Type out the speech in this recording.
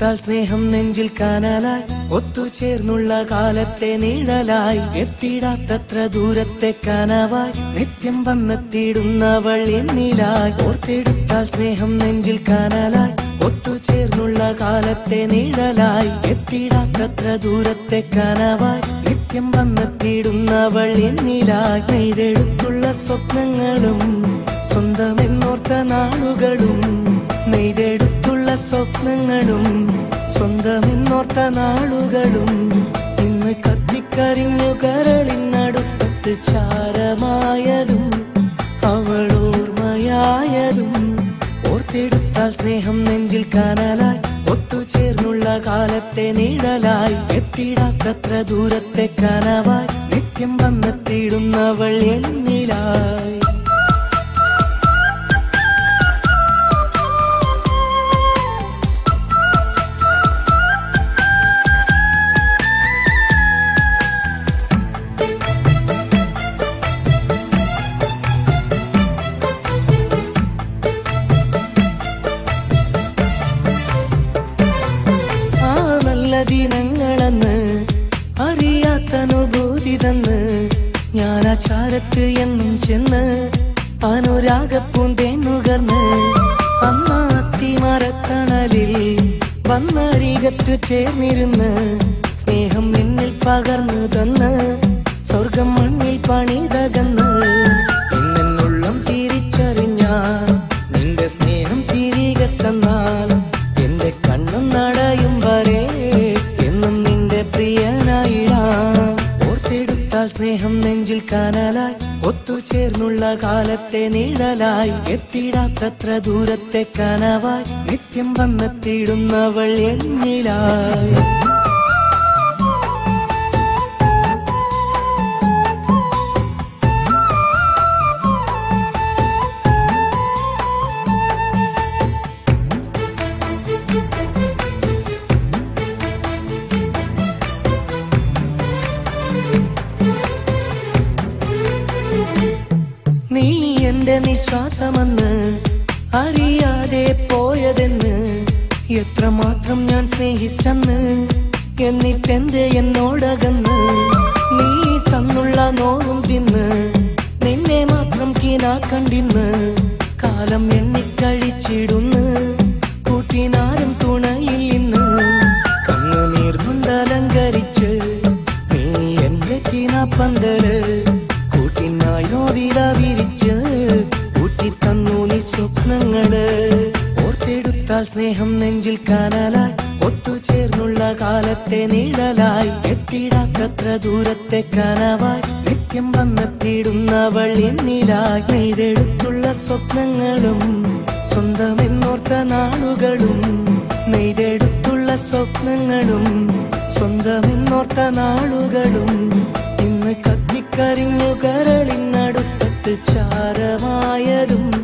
ഒത്തെടുത്താൽ സ്നേഹം നെഞ്ചിൽ കാനാലായി ഒത്തുചേർന്നുള്ള കാലത്തെ നീഴലായി എത്തിയിടാത്തത്ര ദൂരത്തെ കനവായി നിത്യം വന്നെത്തിയിടുന്നവൾ എന്നിലായി ഓർത്തെടുത്താൽ സ്നേഹം നെഞ്ചിൽ കാനാലായി ഒത്തുചേർന്നുള്ള കാലത്തെ നീഴലായി എത്തിയിടാത്തത്ര ദൂരത്തെ കനവായി നിത്യം വന്നെത്തിയിടുന്നവൾ എന്നിലായി നെയ്തെടുത്തുള്ള സ്വപ്നങ്ങളും സ്വന്തമെന്നോർത്ത നാളുകളും നെയ്തെടുത്തുള്ള സ്വപ്നങ്ങളും സ്വന്തമെന്നോർത്ത നാളുകളും ഇന്ന് കത്തിക്കരിഞ്ഞു കരളിനടുപ്പത്ത് ചാരമായതും അവൾ ഓർമ്മയായതും ഓർത്തെടുത്താൽ സ്നേഹം നെഞ്ചിൽ കനലായി ഒത്തുചേർന്നുള്ള കാലത്തെ നീഴലായി എത്തിയിടാത്തത്ര ദൂരത്തെ കനവായി നിത്യം വന്നെത്തിയിടുന്നവൾ എന്നിലായി ആ നല്ല ദിനങ്ങളെന്ന് അറിയാത്ത അനുഭൂതി തന്ന് ഞാൻ ആ ചാരത്ത് എന്നും ചെന്ന് അനുരാഗപ്പൂന്തേന്നുകർന്ന് അന്ന് അത്തിമരത്തണലിൽ വന്നരികത്ത് ചേർന്നിരുന്ന് സ്നേഹം എന്നിൽ പകർന്നു തന്ന് സ്വർഗം മണ്ണിൽ പണിതകന്ന് എന്നുള്ളം തിരിച്ചറിഞ്ഞാൽ നിന്റെ സ്നേഹം തിരികെ തന്നാൽ എന്റെ കണ്ണും നടയും വരെ എന്നും നിന്റെ പ്രിയനായിടാം ഓർത്തെടുത്താൽ സ്നേഹം നെഞ്ചിൽ കനലായി ഒത്തുചേർന്നുള്ള കാലത്തെ നീഴലായി എത്തിയിടാത്തത്ര ദൂരത്തെ കനവായി നിത്യം വന്നെത്തിയിടുന്നവൾ എന്നിലായി നീ എന്റെ നിശ്വാസമെന്ന് അറിയാതെ പോയതെന്ന് എത്രമാത്രം ഞാൻ സ്നേഹിച്ചെന്ന് എന്നിട്ടെന്ത് എന്നോടകന്ന് നീ തന്നുള്ള നോവും തിന്ന് നിന്നെ മാത്രം കീനാ കണ്ടിന്ന് കാലം എണ്ണിക്കഴിച്ചിടുന്ന് കൂട്ടിനാരും തുണയിൽ ഇന്ന് കണ്ണുനീർ കൊണ്ടലങ്കരിച്ച് നീ എന്റെ കിനാപ്പന്തല് കൂട്ടിനായി നോവില വിരിച്ച് കൂട്ടി തന്നു നീ സ്വപ്നങ്ങള് ഓർത്തെടുത്താൽ സ്നേഹം നെഞ്ചിൽ കാനലായി ഒത്തുചേർന്നുള്ള കാലത്തെ നീഴലായി എത്തിയിടാത്തത്ര ദൂരത്തെ കനവായി നിത്യം വന്നെത്തിയിടുന്നവൾ എന്നിലായി നെയ്തെടുത്തുള്ള സ്വപ്നങ്ങളും സ്വന്തമെന്നോർത്ത നാളുകളും നെയ്തെടുത്തുള്ള സ്വപ്നങ്ങളും സ്വന്തമെന്നോർത്ത നാളുകളും ഇന്ന് കത്തിക്കരിഞ്ഞു കരളിനടുപ്പത്ത് ചാരമായതും